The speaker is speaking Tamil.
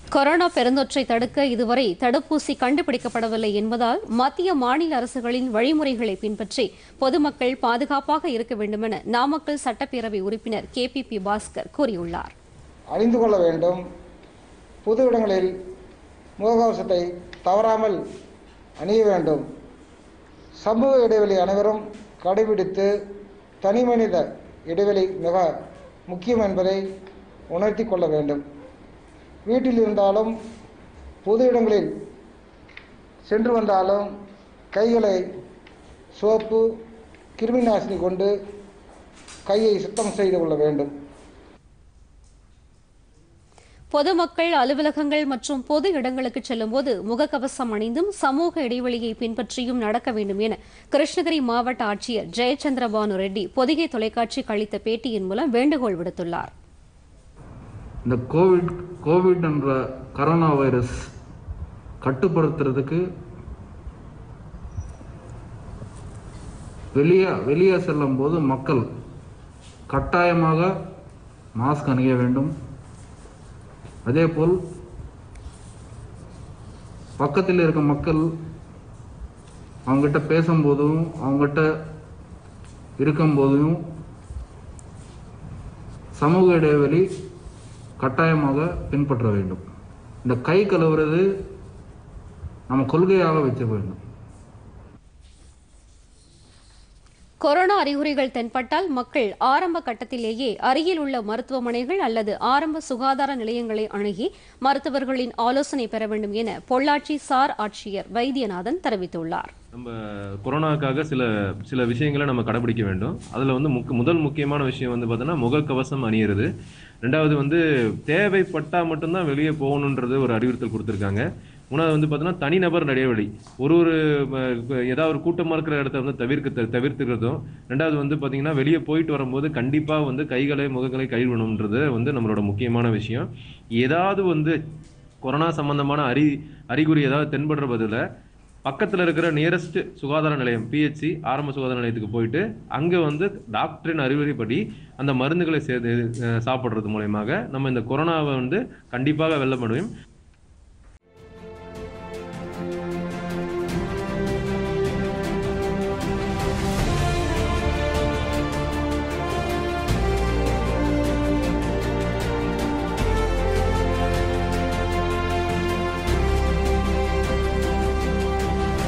கொரோனா பெருந்தொற்றை தடுக்க இதுவரை தடுப்பூசி கண்டுபிடிக்கப்படவில்லை என்பதால் மத்திய மாநில அரசுகளின் வழிமுறைகளை பின்பற்றி பொதுமக்கள் பாதுகாப்பாக இருக்க வேண்டுமென நாமக்கல் சட்டப்பேரவை உறுப்பினர் கே பி பி பாஸ்கர் கூறியுள்ளார் அறிந்து கொள்ள வேண்டும் பொது இடங்களில் முகக்கவசத்தை தவறாமல் அணிய வேண்டும் சமூக இடைவெளி அனைவரும் கடைபிடித்து தனிமனித இடைவெளி மிக முக்கியம் என்பதை உணர்த்தி கொள்ள வேண்டும் வீட்டில் இருந்தாலும் பொது இடங்களில் சென்று வந்தாலும் கைகளை சோப்பு கிருமி நாசினி கொண்டு கையை சுத்தம் செய்து கொள்ள வேண்டும் பொதுமக்கள் அலுவலகங்கள் மற்றும் பொது இடங்களுக்கு செல்லும்போது முகக்கவசம் அணிந்தும் சமூக இடைவெளியை பின்பற்றியும் நடக்க வேண்டும் என கிருஷ்ணகிரி மாவட்ட ஆட்சியர் ஜெயச்சந்திர பானு ரெட்டி பொதிகை தொலைக்காட்சிக்கு அளித்த பேட்டியின் மூலம் வேண்டுகோள் விடுத்துள்ளார் இந்த கோவிட் கோவிட் என்ற கரோனா வைரஸ் கட்டுப்படுத்துறதுக்கு வெளியே வெளியே செல்லும் போது மக்கள் கட்டாயமாக மாஸ்க் அணிய வேண்டும் அதேபோல் பக்கத்தில் இருக்க மக்கள் அவங்ககிட்ட பேசும்போதும் அவங்ககிட்ட இருக்கும்போதும் சமூக இடைவெளி கட்டாயமாக பின்பற்ற வேண்டும் இந்த கை கழுவுறது நம்ம கொள்கையாக வைக்க வேண்டும் கொரோனா அறிகுறிகள் தென்பட்டால் மக்கள் ஆரம்ப கட்டத்திலேயே அருகில் உள்ள மருத்துவமனைகள் அல்லது ஆரம்ப சுகாதார நிலையங்களை அணுகி மருத்துவர்களின் ஆலோசனை பெற வேண்டும் என பொள்ளாச்சி சார் ஆட்சியர் வைத்தியநாதன் தெரிவித்துள்ளார் நம்ம கொரோனாக்காக சில சில விஷயங்களை நம்ம கடைபிடிக்க வேண்டும் அதில் வந்து முக் முதல் முக்கியமான விஷயம் வந்து பார்த்தோன்னா முகக்கவசம் அணியிறது ரெண்டாவது வந்து தேவைப்பட்டால் மட்டும்தான் வெளியே போகணுன்றது ஒரு அறிவுறுத்தல் கொடுத்துருக்காங்க மூணாவது வந்து பார்த்தோன்னா தனிநபர் இடைவெளி ஒரு ஒரு அஹ், இப்ப ஏதாவது ஒரு கூட்டமாக இருக்கிற இடத்த வந்து தவிர்க்க தவிர்த்துக்கிறதும் ரெண்டாவது வந்து பார்த்தீங்கன்னா வெளியே போயிட்டு வரும்போது கண்டிப்பாக வந்து கைகளை முகங்களை கழுவணுன்றது வந்து நம்மளோட முக்கியமான விஷயம் ஏதாவது வந்து கொரோனா சம்பந்தமான அறி அறிகுறி ஏதாவது தென்படுற பதில் பக்கத்தில் இருக்கிற நியரஸ்ட் சுகாதார நிலையம் பிஹெச்சி ஆரம்ப சுகாதார நிலையத்துக்கு போயிட்டு அங்கே வந்து டாக்டரின் அறிவுரைப்படி அந்த மருந்துகளை சே சாப்பிட்றது மூலயமாக நம்ம இந்த கொரோனாவை வந்து கண்டிப்பாக வெல்ல முடியும்